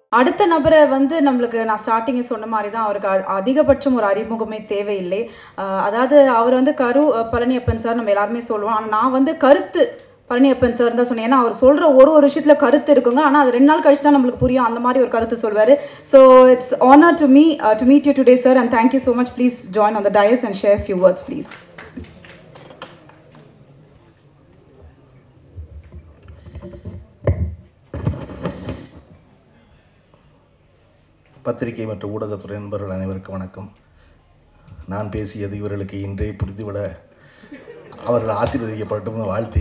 அடுத்த நபரை வந்து நம்மளுக்கு நான் ஸ்டார்டிங்கே சொன்ன மாதிரி தான் அவருக்கு அ- அதிகபட்சம் ஒரு அறிமுகமே தேவையில்லை அஹ் அதாவது அவர் வந்து கரு அஹ் பழனியப்பன் சார் நம்ம எல்லாருமே சொல்லுவோம் ஆனால் நான் வந்து கருத்து பழனியப்பன் சார் தான் சொன்னேன் ஏன்னா அவர் சொல்கிற ஒரு ஒரு விஷயத்தில் கருத்து இருக்குங்க ஆனால் அது ரெண்டு நாள் கழிச்சு தான் நம்மளுக்கு புரியும் அந்த மாதிரி ஒரு கருத்து சொல்வார் so it's honour to me to meet you today sir and thank you so much please join on the dais and share few words please பத்திரிகை மற்றும் ஊடகத்துறை நண்பர்கள் அனைவருக்கும் வணக்கம் நான் பேசியது இவர்களுக்கு இன்றே புரிந்துவிட அவர்கள் ஆசீர்வதிக்கப்பட்டும் வாழ்த்தி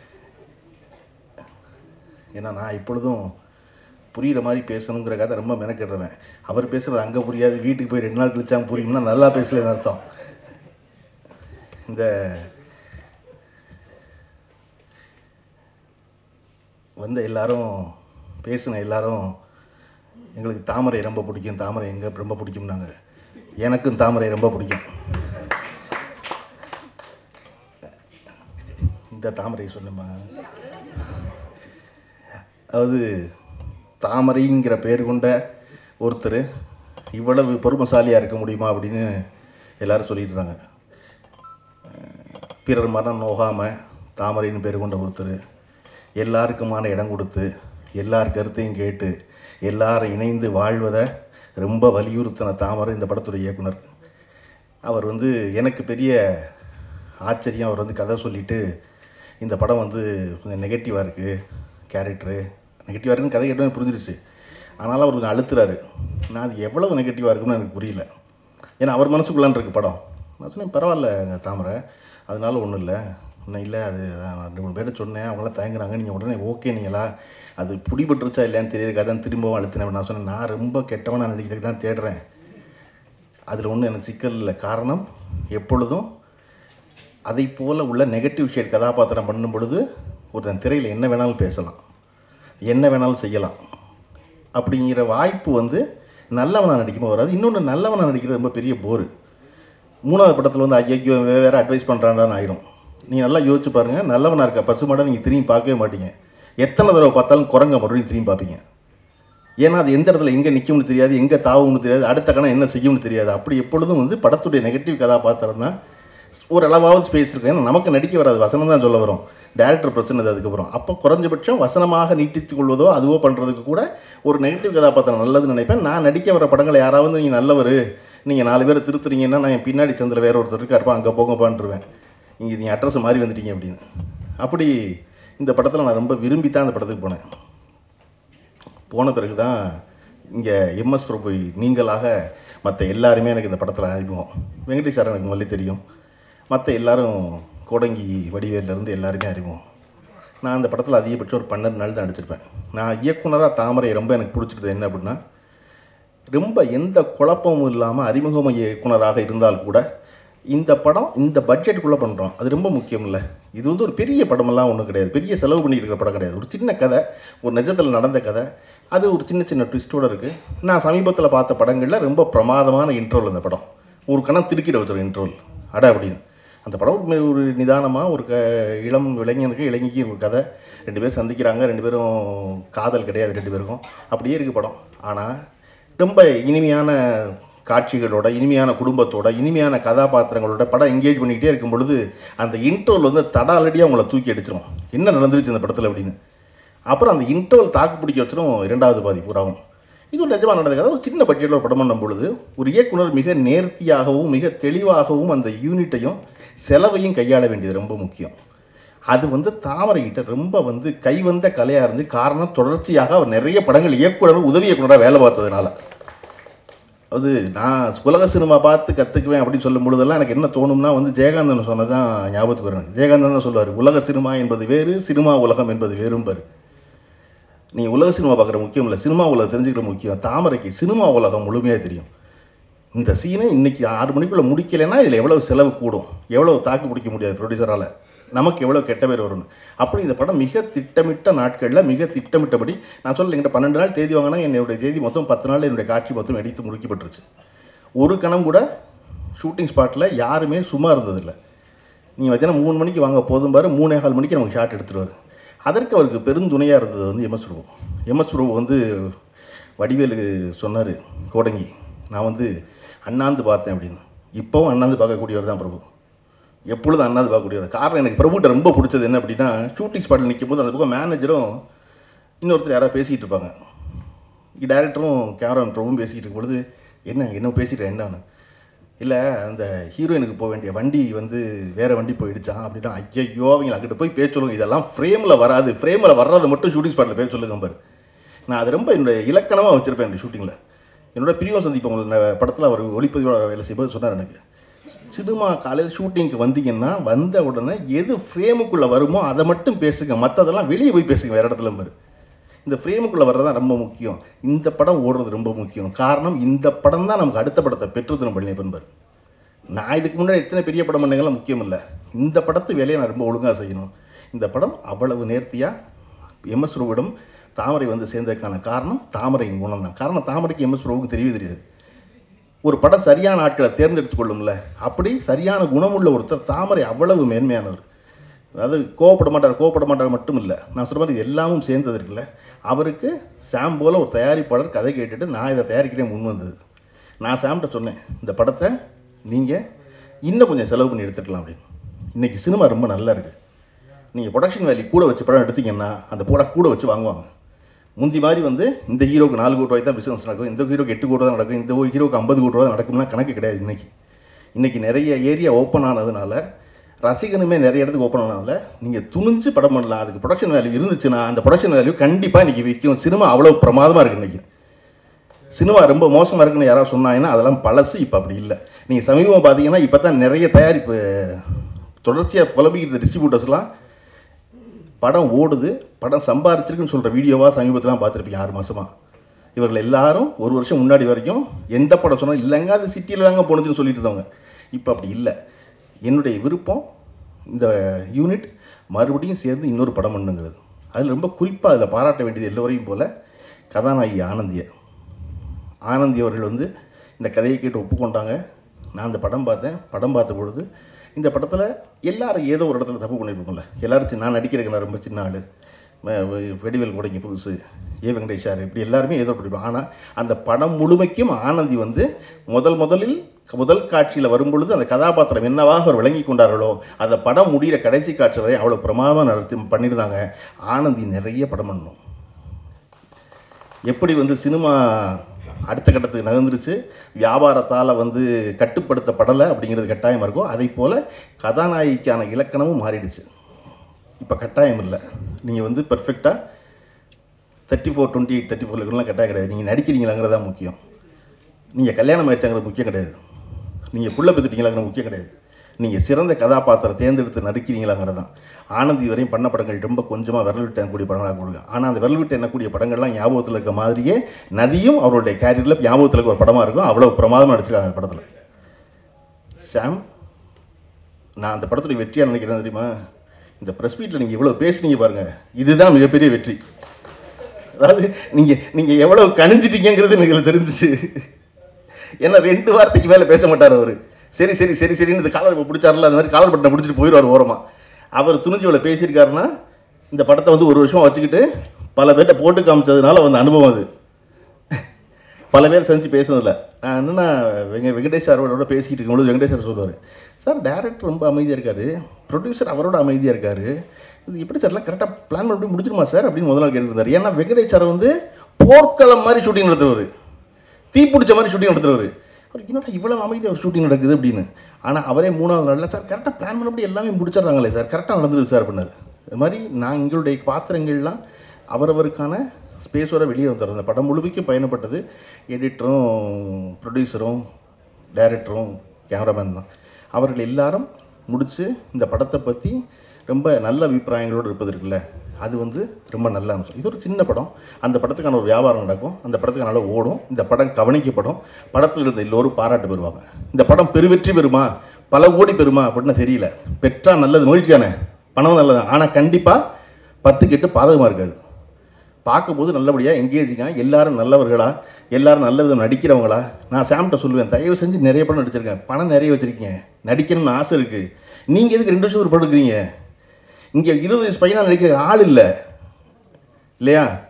ஏன்னா நான் இப்பொழுதும் புரிகிற மாதிரி பேசணுங்கிற கதை ரொம்ப மெனக்கிடுறேன் அவர் பேசுகிறது அங்கே புரியாது வீட்டுக்கு போய் ரெண்டு நாள் கழிச்சா புரியும்னா நல்லா பேசலன்னு அர்த்தம் இந்த வந்த எல்லாரும் பேசின எல்லாரும் எங்களுக்கு தாமரை ரொம்ப பிடிக்கும் தாமரை எங்கே ரொம்ப பிடிக்கும்னாங்க எனக்கும் தாமரை ரொம்ப பிடிக்கும் இந்த தாமரை சொன்னேம்மா அதாவது தாமரைங்கிற பேர் கொண்ட ஒருத்தர் இவ்வளவு பொறுமைசாலியாக இருக்க முடியுமா அப்படின்னு எல்லாரும் சொல்லிட்டு இருந்தாங்க பிறர் மனம் நோகாமல் தாமரைன்னு பேர் கொண்ட ஒருத்தர் எல்லாருக்குமான இடம் கொடுத்து எல்லார் கருத்தையும் கேட்டு எல்லாரும் இணைந்து வாழ்வதை ரொம்ப வலியுறுத்தின தாமரை இந்த படத்துடைய இயக்குனர் அவர் வந்து எனக்கு பெரிய ஆச்சரியம் அவர் வந்து கதை சொல்லிட்டு இந்த படம் வந்து கொஞ்சம் நெகட்டிவாக இருக்குது கேரக்டரு நெகட்டிவாக இருக்குன்னு கதை கேட்டோம் புரிஞ்சிருச்சு ஆனாலும் அவர் கொஞ்சம் அழுத்துறாரு நான் அது எவ்வளவு நெகட்டிவாக இருக்குன்னு எனக்கு புரியல ஏன்னா அவர் மனசுக்குள்ளான் இருக்கு படம் நான் சொன்னேன் பரவாயில்ல தாமரை அதனால ஒன்றும் இல்லை இன்னும் இல்லை அது நான் ரெண்டு மூணு பேர்ட்ட சொன்னேன் அவங்களாம் தயங்குறாங்க நீங்கள் உடனே ஓகே நீங்களா அது பிடிபட்டுருச்சா இல்லையான்னு தெரியல அதான் திரும்பவும் அழுத்தினேன் நான் சொன்னேன் நான் ரொம்ப கெட்டவனா நடிக்கிறதுக்கு தான் தேடுறேன் அதில் ஒன்றும் எனக்கு சிக்கல் இல்லை காரணம் எப்பொழுதும் அதை போல் உள்ள நெகட்டிவ் ஷேட் கதாபாத்திரம் பண்ணும் பொழுது ஒருத்தன் திரையில் என்ன வேணாலும் பேசலாம் என்ன வேணாலும் செய்யலாம் அப்படிங்கிற வாய்ப்பு வந்து நல்லவனாக நடிக்கும்போது வராது இன்னொன்று நல்லவனாக நடிக்கிறது ரொம்ப பெரிய போர் மூணாவது படத்தில் வந்து ஐயோ வேறு அட்வைஸ் பண்ணுறான்னு ஆயிரும் நீ நல்லா யோசிச்சு பாருங்கள் நல்லவனாக இருக்க பசுமாடை நீங்கள் திரும்பி பார்க்கவே மாட்டீங்க எத்தனை தடவை பார்த்தாலும் குரங்க மறுபடியும் திரும்பி பார்ப்பீங்க ஏன்னா அது எந்த இடத்துல எங்கே நிற்கும்னு தெரியாது எங்கே தாவும்னு தெரியாது அடுத்த கணம் என்ன செய்யும்னு தெரியாது அப்படி எப்பொழுதும் வந்து படத்துடைய நெகட்டிவ் கதாபாத்திரம் தான் ஒரு அளவாவது ஸ்பேஸ் இருக்கும் ஏன்னா நமக்கு நடிக்க வராது வசனம் தான் சொல்ல வரும் டேரக்டர் பிரச்சனை அது அதுக்கப்புறம் அப்போ குறைஞ்சபட்சம் வசனமாக நீட்டித்துக் கொள்வதோ அதுவோ பண்ணுறதுக்கு கூட ஒரு நெகட்டிவ் கதாபாத்திரம் நல்லதுன்னு நினைப்பேன் நான் நடிக்க வர படங்களை யாராவது நீங்கள் நல்லவர் நீங்கள் நாலு பேரை திருத்துறீங்கன்னா நான் என் பின்னாடி சந்தில் வேற ஒருத்தர் இருக்காருப்பா அங்கே போங்கப்பான்ருவேன் இங்கே நீங்கள் அட்ரஸ் மாறி வந்துட்டீங்க அப்படின்னு அப்படி இந்த படத்தில் நான் ரொம்ப விரும்பி தான் அந்த படத்துக்கு போனேன் போன பிறகு தான் இங்கே எம்எஸ் பிரபு நீங்களாக மற்ற எல்லாருமே எனக்கு இந்த படத்தில் அறிமுகம் வெங்கடேஷ் சார் எனக்கு முதல்ல தெரியும் மற்ற எல்லாரும் கோடங்கி வடிவேலிருந்து எல்லாருமே அறிமுகம் நான் அந்த படத்தில் அதிகபட்சம் ஒரு பன்னெண்டு நாள் தான் நடிச்சிருப்பேன் நான் இயக்குனராக தாமரை ரொம்ப எனக்கு பிடிச்சிருது என்ன அப்படின்னா ரொம்ப எந்த குழப்பமும் இல்லாமல் அறிமுகம் இயக்குனராக இருந்தால் கூட இந்த படம் இந்த பட்ஜெட்டுக்குள்ளே பண்ணுறோம் அது ரொம்ப முக்கியம் இல்லை இது வந்து ஒரு பெரிய படமெல்லாம் ஒன்றும் கிடையாது பெரிய செலவு பண்ணிட்டு இருக்கிற படம் கிடையாது ஒரு சின்ன கதை ஒரு நிஜத்தில் நடந்த கதை அது ஒரு சின்ன சின்ன ட்விஸ்ட்டோடு இருக்குது நான் சமீபத்தில் பார்த்த படங்களில் ரொம்ப பிரமாதமான இன்ட்ரோல் அந்த படம் ஒரு கணம் திருக்கிட வச்சிருக்கேன் இன்ட்ரோல் அட அப்படின்னு அந்த படம் ஒரு ஒரு நிதானமாக ஒரு க இளம் இளைஞனுக்கு இளைஞிக்கு ஒரு கதை ரெண்டு பேரும் சந்திக்கிறாங்க ரெண்டு பேரும் காதல் கிடையாது ரெண்டு பேருக்கும் அப்படியே இருக்குது படம் ஆனால் ரொம்ப இனிமையான காட்சிகளோட இனிமையான குடும்பத்தோட இனிமையான கதாபாத்திரங்களோட படம் என்கேஜ் பண்ணிக்கிட்டே இருக்கும் பொழுது அந்த இன்ட்ரோல் வந்து தடாலடியாக உங்களை தூக்கி அடிச்சிடும் என்ன நடந்துருச்சு இந்த படத்தில் அப்படின்னு அப்புறம் அந்த இன்ட்ரோல் தாக்கு பிடிக்க வச்சிடும் இரண்டாவது பாதி பூராவும் இது ஒரு நிஜமாக நடந்தது ஒரு சின்ன பட்ஜெட்டில் ஒரு படம் பண்ணும் பொழுது ஒரு இயக்குனர் மிக நேர்த்தியாகவும் மிக தெளிவாகவும் அந்த யூனிட்டையும் செலவையும் கையாள வேண்டியது ரொம்ப முக்கியம் அது வந்து தாமரைகிட்ட ரொம்ப வந்து கைவந்த கலையாக இருந்து காரணம் தொடர்ச்சியாக அவர் நிறைய படங்கள் இயக்குனர் உதவி இயக்குனராக வேலை பார்த்ததுனால அது நான் உலக சினிமா பார்த்து கற்றுக்குவேன் அப்படின்னு சொல்லும் பொழுதெல்லாம் எனக்கு என்ன தோணும்னா வந்து ஜெயகாந்தன் சொன்னதான் ஞாபகத்துக்கு வரேன் ஜெயகாந்தன் தான் சொல்லுவார் உலக சினிமா என்பது வேறு சினிமா உலகம் என்பது வேறும்பார் நீ உலக சினிமா பார்க்குற முக்கியம் இல்லை சினிமா உலகம் தெரிஞ்சுக்கிற முக்கியம் தாமரைக்கு சினிமா உலகம் முழுமையாக தெரியும் இந்த சீனை இன்னைக்கு ஆறு மணிக்குள்ளே முடிக்கலைன்னா இதில் எவ்வளோ செலவு கூடும் எவ்வளோ தாக்கு பிடிக்க முடியாது ப்ரொடியூசரால் நமக்கு எவ்வளோ கெட்ட பேர் வரும்னு அப்படி இந்த படம் மிக திட்டமிட்ட நாட்களில் மிக திட்டமிட்டபடி நான் சொல்ல என்கிட்ட பன்னெண்டு நாள் தேதி வாங்கினா என்னுடைய தேதி மொத்தம் பத்து நாள் என்னுடைய காட்சி மொத்தம் எடுத்து முடிக்கப்பட்டுருச்சு ஒரு கணம் கூட ஷூட்டிங் ஸ்பாட்டில் யாருமே சும்மா இருந்ததில்லை நீங்கள் பார்த்தீங்கன்னா மூணு மணிக்கு வாங்க போதும் பாரு மூணே கால் மணிக்கு நமக்கு ஷாட் எடுத்துருவார் அதற்கு அவருக்கு பெருந்துணையாக இருந்தது வந்து எம்எஸ் பிரபு எம்எஸ் பிரபு வந்து வடிவேலு சொன்னார் கோடங்கி நான் வந்து அண்ணாந்து பார்த்தேன் அப்படின்னு இப்போவும் அண்ணாந்து பார்க்கக்கூடியவர் தான் பிரபு எப்பொழுதும் அண்ணாந்து பார்க்கக்கூடியவர் காரணம் எனக்கு பிரபுட்ட ரொம்ப பிடிச்சது என்ன அப்படின்னா ஷூட்டிங் ஸ்பாட்டில் நிற்கும் போது அந்த பக்கம் மேனேஜரும் இன்னொருத்தர் யாராவது பேசிக்கிட்டு இருப்பாங்க டேரக்டரும் கேமராமேன் பிரபுவும் பேசிக்கிட்டு இருக்கும் பொழுது என்ன என்ன பேசிட்டேன் என்னன்னு இல்லை அந்த ஹீரோயினுக்கு போக வேண்டிய வண்டி வந்து வேறு வண்டி போயிடுச்சான் அப்படின்னா ஐயையோ அவங்க அங்கிட்ட போய் பேர் சொல்லுங்க இதெல்லாம் ஃப்ரேமில் வராது ஃப்ரேமில் வர்றதை மட்டும் ஷூட்டிங் ஸ்பாட்டில் பேர் சொல்லுங்க பாரு நான் அது ரொம்ப என்னுடைய இலக்கணமாக வச்சுருப்பேன் இந்த ஷூட்டிங்கில் என்னோட பிரியம் சந்திப்பு உங்களுக்கு படத்தில் அவர் ஒளிப்பதிவாளர் வேலை செய்யும்போது சொன்னார் எனக்கு சினிமா காலையில் ஷூட்டிங்க்கு வந்தீங்கன்னா வந்த உடனே எது ஃப்ரேமுக்குள்ளே வருமோ அதை மட்டும் பேசுங்க மற்றதெல்லாம் வெளியே போய் பேசுங்க வேறு இடத்துல பாரு இந்த ஃப்ரேமுக்குள்ளே வர்றது தான் ரொம்ப முக்கியம் இந்த படம் ஓடுறது ரொம்ப முக்கியம் காரணம் இந்த படம் தான் நமக்கு அடுத்த படத்தை பெற்றுத்தரும் பழனியப்பன் பாரு நான் இதுக்கு முன்னாடி எத்தனை பெரிய படம் பண்ணங்கள்லாம் முக்கியம் இல்லை இந்த படத்து வேலையை நான் ரொம்ப ஒழுங்காக செய்யணும் இந்த படம் அவ்வளவு நேர்த்தியாக எம்எஸ் பிரபுவிடம் தாமரை வந்து சேர்ந்ததுக்கான காரணம் தாமரையின் குணம் தான் காரணம் தாமரைக்கு எம்எஸ் பிரபுவுக்கு தெரியவே தெரியாது ஒரு படம் சரியான ஆட்களை தேர்ந்தெடுத்து கொள்ளும்ல அப்படி சரியான குணமுள்ள ஒருத்தர் தாமரை அவ்வளவு மேன்மையானவர் அதாவது கோவப்பட மாட்டார் கோவப்பட மாட்டார் மட்டும் இல்லை நான் சொல்ற மாதிரி இது எல்லாமும் சேர்ந்தது இருக்குல்ல அவருக்கு சாம் போல ஒரு தயாரிப்பாளர் கதை கேட்டுட்டு நான் இதை தயாரிக்கிறேன் முன் வந்தது நான் சாம்கிட்ட சொன்னேன் இந்த படத்தை நீங்கள் இன்னும் கொஞ்சம் செலவு பண்ணி எடுத்துக்கலாம் அப்படின்னு இன்றைக்கி சினிமா ரொம்ப நல்லா இருக்குது நீங்கள் ப்ரொடக்ஷன் வேல்யூ கூட வச்சு படம் எடுத்தீங்கன்னா அந்த ப்ராடக்ட் கூட வச்சு வாங்குவாங்க முந்தி மாதிரி வந்து இந்த ஹீரோக்கு நாலு கோடி ரூபாய் தான் பிஸ்னஸ் நடக்கும் இந்த ஹீரோக்கு எட்டு கோடி தான் நடக்கும் இந்த ஹீரோக்கு ஐம்பது கோடி ரூபா தான் நடக்கும்னா கணக்கு கிடையாது இன்றைக்கி இன்றைக்கி நிறைய ஏரியா ஓப்பன் ஆனதுனால ரசிகனுமே நிறைய இடத்துக்கு ஓப்பன் ஆனதுனால நீங்கள் துணிஞ்சு படம் பண்ணலாம் அதுக்கு ப்ரொடக்ஷன் வேல்யூ இருந்துச்சுன்னா அந்த ப்ரொடக்ஷன் வேல்யூ கண்டிப்பாக இன்றைக்கி விற்கும் சினிமா அவ்வளோ பிரமாதமாக இருக்குது இன்றைக்கி சினிமா ரொம்ப மோசமாக இருக்குன்னு யாராவது சொன்னாங்கன்னா அதெல்லாம் பழசு இப்போ அப்படி இல்லை நீங்கள் சமீபமாக பார்த்தீங்கன்னா இப்போ தான் நிறைய தயாரிப்பு தொடர்ச்சியாக புலம்பிக்கிற டிஸ்ட்ரிபியூட்டர்ஸ்லாம் படம் ஓடுது படம் சம்பாரிச்சிருக்குன்னு சொல்கிற வீடியோவாக சமீபத்திலாம் பார்த்துருப்பீங்க ஆறு மாதமாக இவர்கள் எல்லாரும் ஒரு வருஷம் முன்னாடி வரைக்கும் எந்த படம் சொன்னாலும் இல்லைங்க அது சிட்டியில் தாங்க போனதுன்னு சொல்லிட்டு இருந்தவங்க இப்போ அப்படி இல்லை என்னுடைய விருப்பம் இந்த யூனிட் மறுபடியும் சேர்ந்து இன்னொரு படம் பண்ணுங்கிறது அதில் ரொம்ப குறிப்பாக அதில் பாராட்ட வேண்டியது எல்லோரையும் போல் கதாநாயகி ஆனந்தியை ஆனந்தி அவர்கள் வந்து இந்த கதையை கேட்டு ஒப்புக்கொண்டாங்க நான் அந்த படம் பார்த்தேன் படம் பார்த்த பொழுது இந்த படத்தில் எல்லாரும் ஏதோ ஒரு இடத்துல தப்பு பண்ணியிருப்போம்ல எல்லாரும் சின்ன- நான் நடிக்கிறதுக்கு நான் ரொம்ப சின்ன ஆள் வெடிவேல் கூடங்க புதுசு ஏ வெங்கடேஷார் இப்படி எல்லாருமே ஏதோ பண்ணிருப்போம் ஆனால் அந்த படம் முழுமைக்கும் ஆனந்தி வந்து முதல் முதலில் முதல் காட்சியில் வரும்பொழுது அந்த கதாபாத்திரம் என்னவாக அவர் விளங்கி கொண்டார்களோ அந்த படம் முடிகிற கடைசி காட்சி வரை அவ்வளோ பிரமாதமாக நடத்தி பண்ணியிருந்தாங்க ஆனந்தி நிறைய படம் பண்ணணும் எப்படி வந்து சினிமா அடுத்த கட்டத்துக்கு நகர்ந்துருச்சு வியாபாரத்தால் வந்து கட்டுப்படுத்தப்படலை அப்படிங்கிறது கட்டாயம் இருக்கும் அதே போல் கதாநாயகிக்கான இலக்கணமும் மாறிடுச்சு இப்போ கட்டாயம் இல்லை நீங்கள் வந்து பெர்ஃபெக்டாக thirty four twenty eight thirty ஃபோர்லாம் கட்டாயம் கிடையாது நீங்கள் நடிக்கிறீங்களாங்கிறது தான் முக்கியம் நீங்கள் கல்யாணம் ஆயிடுச்சாங்கிறது முக்கியம் கிடையாது நீங்கள் புள்ள பெற்றுட்டீங்களாங்கிறது முக்கியம் கிடையாது நீங்கள் சிறந்த கதாபாத்திரம் தேர்ந்தெடுத்து நடிக்கிறீங்களாங்கிறது தான் ஆனந்தி வரையும் பண்ண படங்கள் ரொம்ப கொஞ்சமாக விரல் விட்டு எண்ணக்கூடிய படங்களாக கொடுங்க ஆனால் அந்த விரல் விட்டு எண்ணக்கூடிய படங்கள்லாம் ஞாபகத்தில் இருக்க மாதிரியே நதியும் அவருடைய கேரியரில் ஞாபகத்தில் இருக்க ஒரு படமாக இருக்கும் அவ்வளோ பிரமாதமாக நடிச்சிருக்காங்க அந்த படத்தில் சாம் நான் அந்த படத்துடைய வெற்றியாக நினைக்கிறேன் தெரியுமா இந்த ப்ரெஸ் மீட்டில் நீங்கள் இவ்வளோ பேசுனீங்க பாருங்கள் இதுதான் மிகப்பெரிய வெற்றி அதாவது நீங்கள் நீங்கள் எவ்வளோ கணிஞ்சிட்டீங்கிறது எனக்கு இதுல தெரிஞ்சுச்சு ஏன்னா ரெண்டு வார்த்தைக்கு மேலே பேச மாட்டார் அவர் சரி சரி சரி சரின்னு இந்த காலர் பிடிச்சார்ல அந்த மாதிரி காலர் பட்டனை பிடிச்சிட்டு போயிடுவார் ஓரமாக அவர் துணிஞ்சு இவ்வளோ பேசியிருக்காருன்னா இந்த படத்தை வந்து ஒரு வருஷம் வச்சுக்கிட்டு பல பேர்கிட்ட போட்டு காமிச்சதுனால வந்த அனுபவம் அது பல பேர் செஞ்சு பேசுனதில்ல நான் என்னன்னா வெங்க வெங்கடேஷ் சாரோட பேசிக்கிட்டு இருக்கும்போது வெங்கடேஷ் சார் சொல்லுவார் சார் டேரக்டர் ரொம்ப அமைதியாக இருக்காரு ப்ரொடியூசர் அவரோட அமைதியாக இருக்காரு இது எப்படி சார்லாம் கரெக்டாக பிளான் பண்ணி முடிச்சிருமா சார் அப்படின்னு முதல் நாள் கேட்டுருந்தார் ஏன்னா வெங்கடேஷ் சார் வந்து போர்க்களம் மாதிரி ஷூட்டிங் நடத்துவார் தீ பிடிச்ச மாதிரி ஷூட்டிங் நடத்துறவர் அவர் என்னடா இவ்வளோ அமைதியாக ஒரு ஷூட்டிங் நடக்குது அப்படின்னு ஆனால் அவரே மூணாவது நாளில் சார் கரெக்டாக பிளான் பண்ணபடி எல்லாமே முடிச்சிடுறாங்களே சார் கரெக்டாக நடந்தது சார் அப்படின்னாரு இது மாதிரி நான் எங்களுடைய பாத்திரங்கள்லாம் அவரவருக்கான ஸ்பேஸோட வெளியே வந்துடுறோம் அந்த படம் முழுமைக்கும் பயணப்பட்டது எடிட்டரும் ப்ரொடியூசரும் டைரக்டரும் கேமராமேன் தான் அவர்கள் எல்லாரும் முடித்து இந்த படத்தை பற்றி ரொம்ப நல்ல அபிப்பிராயங்களோடு இருப்பது இருக்குல்ல அது வந்து ரொம்ப நல்ல அம்சம் இது ஒரு சின்ன படம் அந்த படத்துக்கான ஒரு வியாபாரம் நடக்கும் அந்த படத்துக்கு நல்லா ஓடும் இந்த படம் கவனிக்கப்படும் படத்தில் இருந்த எல்லோரும் பாராட்டு பெறுவாங்க இந்த படம் பெருவெற்றி பெறுமா பல கோடி பெறுமா அப்படின்னு தெரியல பெற்றா நல்லது மகிழ்ச்சியானே பணம் நல்லது ஆனால் கண்டிப்பாக பத்து கெட்டு பாதகமாக இருக்காது பார்க்கும்போது நல்லபடியாக என்கேஜிங்காக எல்லாரும் நல்லவர்களா எல்லாரும் நல்ல விதம் நடிக்கிறவங்களா நான் சாம்கிட்ட சொல்லுவேன் தயவு செஞ்சு நிறைய படம் நடிச்சிருக்கேன் பணம் நிறைய வச்சுருக்கீங்க நடிக்கணும்னு ஆசை இருக்குது நீங்கள் எதுக்கு ரெண்டு வருஷம் ஒரு படம் எடுக்கிறீங்க இங்கே இருபது வயசு பையனாக நடிக்கிற ஆள் இல்லை இல்லையா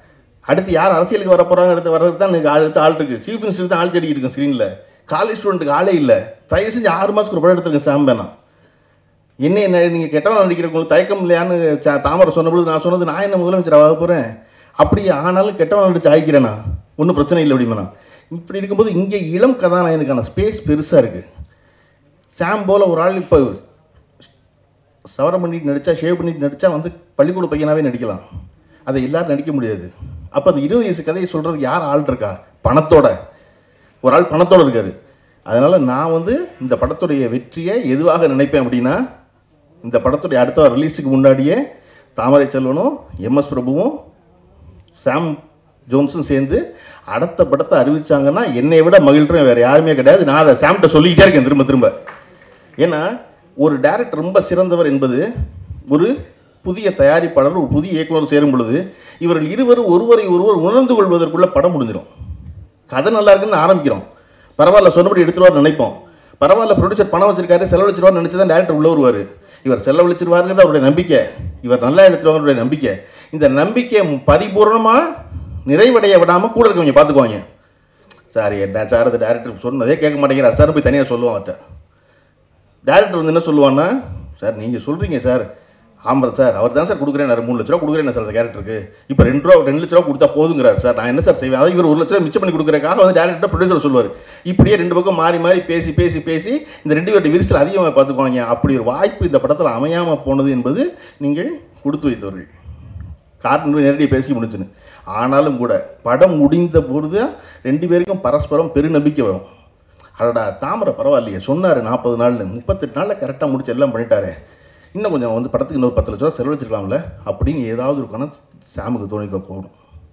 அடுத்து யார் அரசியலுக்கு வர போகிறாங்க அடுத்து வர்றது தான் எனக்கு அடுத்து ஆள் இருக்குது சீஃப் மினிஸ்டர் தான் ஆள் தேடிக்கிட்டு இருக்கேன் ஸ்க்ரீனில் காலேஜ் ஸ்டூடெண்ட்டுக்கு ஆளே இல்லை தயவு செஞ்சு ஆறு மாதத்துக்கு ஒரு படம் எடுத்துருக்கேன் சாம் வேணாம் என்ன என்ன நீங்கள் கெட்டவன் நடிக்கிறவங்களுக்கு தயக்கம் இல்லையான்னு ச- தாமரை சொன்னபொழுது நான் சொன்னது நான் என்ன முதலமைச்சர் ஆக போகிறேன் அப்படி ஆனாலும் கெட்டவன் நடிச்சு ஆகிக்கிறேனா ஒன்றும் பிரச்சனை இல்லை அப்படிமா இப்படி இருக்கும்போது இங்கே இளம் கதாநாயகனுக்கான ஸ்பேஸ் பெருசாக இருக்குது சாம் போல் ஒரு ஆள் இப்போ சவரம் பண்ணிட்டு நடித்தா ஷேவ் பண்ணிட்டு நடித்தா வந்து பள்ளிக்கூட பையனாகவே நடிக்கலாம் அதை எல்லாரும் நடிக்க முடியாது அப்போ அந்த இருபது வயசு கதையை சொல்கிறதுக்கு யார் ஆள் இருக்கா பணத்தோட ஒரு ஆள் பணத்தோட இருக்காரு அதனால் நான் வந்து இந்த படத்துடைய வெற்றியை எதுவாக நினைப்பேன் அப்படின்னா இந்த படத்துடைய அடுத்த ரிலீஸுக்கு முன்னாடியே தாமரை செல்வனும் எம்எஸ் பிரபுவும் சாம் ஜோன்ஸும் சேர்ந்து அடுத்த படத்தை அறிவிச்சாங்கன்னா என்னை விட மகிழ்றேன் வேறு யாருமே கிடையாது நான் அதை சாம்கிட்ட சொல்லிக்கிட்டே இருக்கேன் திரும்ப திரும்ப ஏன்னா ஒரு டைரக்டர் ரொம்ப சிறந்தவர் என்பது ஒரு புதிய தயாரிப்பாளர் ஒரு புதிய இயக்குனர் சேரும் பொழுது இவர்கள் இருவரும் ஒருவரை ஒருவர் உணர்ந்து கொள்வதற்குள்ள படம் முடிஞ்சிடும் கதை நல்லா இருக்குன்னு ஆரம்பிக்கிறோம் பரவாயில்ல சொன்னபடி எடுத்துருவார் நினைப்போம் பரவாயில்ல ப்ரொடியூசர் பணம் வச்சிருக்காரு செலவழிச்சிருவார் நினச்சி தான் டேரக்டர் உள்ள வருவார் இவர் செலவழிச்சிருவாருங்கிறது அவருடைய நம்பிக்கை இவர் நல்லா எடுத்துருவாருடைய நம்பிக்கை இந்த நம்பிக்கை பரிபூர்ணமாக நிறைவடைய விடாமல் கூட இருக்கவங்க பார்த்துக்குவாங்க சார் என்ன சார் அது டேரக்டர் சொன்னதே கேட்க மாட்டேங்கிறார் சார் போய் தனியாக சொல்லுவான் அவர்கிட்ட டேரக்டர் வந்து என்ன சொல்லுவான்னா சார் நீங்கள் சொல்கிறீங்க சார் ஆமாம் சார் அவர் தான் சார் கொடுக்குறேன் மூணு லட்ச ரூபா கொடுக்குறேன் சார் அந்த கேரக்டருக்கு இப்போ ரெண்டு ரூபா ரெண்டு லட்ச ரூபா கொடுத்தா போதுங்கிறார் சார் நான் என்ன சார் செய்வேன் அதை இவர் ஒரு லட்ச ரூபா மிச்சம் பண்ணி கொடுக்குறக்காக வந்து டேரக்டர் ப்ரொடியூசர் சொல்லுவார் இப்படியே ரெண்டு பக்கம் மாறி மாறி பேசி பேசி பேசி இந்த ரெண்டு பேருடைய விரிசல் அதிகமாக பார்த்துக்குவாங்க அப்படி ஒரு வாய்ப்பு இந்த படத்தில் அமையாமல் போனது என்பது நீங்கள் கொடுத்து வைத்தவர்கள் காரணம் நேரடியாக பேசி முடிச்சுன்னு ஆனாலும் கூட படம் முடிந்த பொழுது ரெண்டு பேருக்கும் பரஸ்பரம் பெருநம்பிக்கை வரும் அடடா தாமரை பரவாயில்லையே சொன்னார் நாற்பது நாள்னு முப்பத்தெட்டு நாளில் கரெக்டாக முடிச்சு எல்லாம் பண்ணிட்டாரே இன்னும் கொஞ்சம் வந்து படத்துக்கு இன்னொரு பத்து லட்ச ரூபா செலவழிச்சிருக்கலாம்ல அப்படின்னு ஏதாவது ஒரு கணம் சாமுக்கு தோணிக்க போகணும்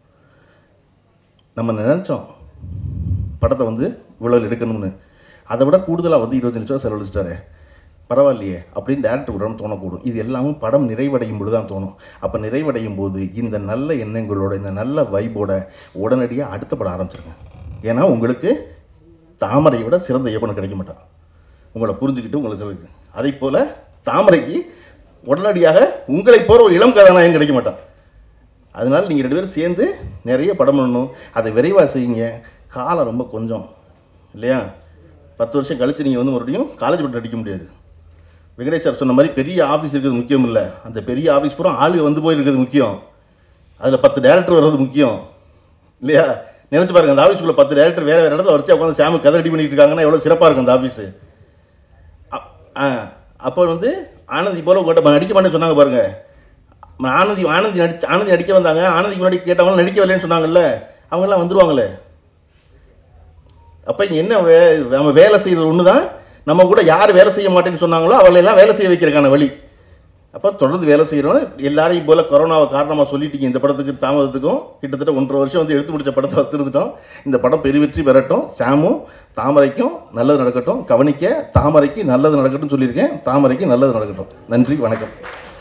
நம்ம நினச்சோம் படத்தை வந்து இவ்வளோ எடுக்கணும்னு அதை விட கூடுதலாக வந்து இருபத்தஞ்சு லட்ச ரூபா செலவழிச்சிட்டாரே பரவாயில்லையே அப்படின்னு டேரக்டர் உடனே தோணக்கூடும் இது எல்லாமும் படம் நிறைவடையும் பொழுது தான் தோணும் அப்போ நிறைவடையும் போது இந்த நல்ல எண்ணங்களோட இந்த நல்ல வைபோட உடனடியாக அடுத்த படம் ஆரம்பிச்சிருங்க ஏன்னா உங்களுக்கு தாமரையை விட சிறந்த இயக்குனர் கிடைக்க மாட்டான் உங்களை புரிஞ்சுக்கிட்டு உங்களுக்கு இருக்கு அதே போல் தாமரைக்கு உடனடியாக உங்களை போகிற ஒரு இளம் கதாநாயகன் கிடைக்க மாட்டான் அதனால் நீங்கள் ரெண்டு பேரும் சேர்ந்து நிறைய படம் பண்ணணும் அதை விரைவாக செய்யுங்க காலம் ரொம்ப கொஞ்சம் இல்லையா பத்து வருஷம் கழித்து நீங்கள் வந்து மறுபடியும் காலேஜ் பட்டம் நடிக்க முடியாது வெங்கடேஷ் சார் சொன்ன மாதிரி பெரிய ஆஃபீஸ் இருக்கிறது முக்கியம் இல்லை அந்த பெரிய ஆஃபீஸ் பூரா ஆளுங்க வந்து போயிருக்கிறது முக்கியம் அதில் பத்து டேரக்டர் வர்றது முக்கியம் இல்லையா நினச்சி பாருங்க அந்த ஆஃபீஸுக்குள்ள பத்து டேரக்டர் வேறு வேறு இடத்துல வச்சு உட்காந்து சாமி கதை ரெடி பண்ணிட்டு இருக்காங்கன்னா எவ்வளோ சிறப்பாக இருக்கும் அந்த ஆஃபீஸு ஆ அப்போ வந்து ஆனந்தி போல் உங்கள்கிட்ட நடிக்க மாட்டேன்னு சொன்னாங்க பாருங்க ம- ஆனந்தி ஆனந்தி நடிச்சு ஆனந்தி நடிக்க வந்தாங்க ஆனந்திக்கு முன்னாடி கேட்டவங்க நடிக்க வரலன்னு சொன்னாங்கல்ல அவங்கெல்லாம் வந்துருவாங்களே அப்போ இங்கே என்ன வே நம்ம வேலை செய்கிறது ஒன்று தான் நம்ம கூட யார் வேலை செய்ய மாட்டேன்னு சொன்னாங்களோ அவங்களை எல்லாம் வேலை செய்ய வைக்கிறதுக்கான வழி அப்போ தொடர்ந்து வேலை செய்கிறோம் எல்லாரையும் போல் கொரோனாவை காரணமாக சொல்லிட்டீங்க இந்த படத்துக்கு தாமதத்துக்கும் கிட்டத்தட்ட ஒன்றரை வருஷம் வந்து எடுத்து முடிச்ச படத்தை வச்சுருந்துட்டோம் இந்த படம் பெருவெற்றி பெறட்டும் சாமும் தாமரைக்கும் நல்லது நடக்கட்டும் கவனிக்க தாமரைக்கு நல்லது நடக்கட்டும் சொல்லியிருக்கேன் தாமரைக்கு நல்லது நடக்கட்டும் நன்றி வணக்கம்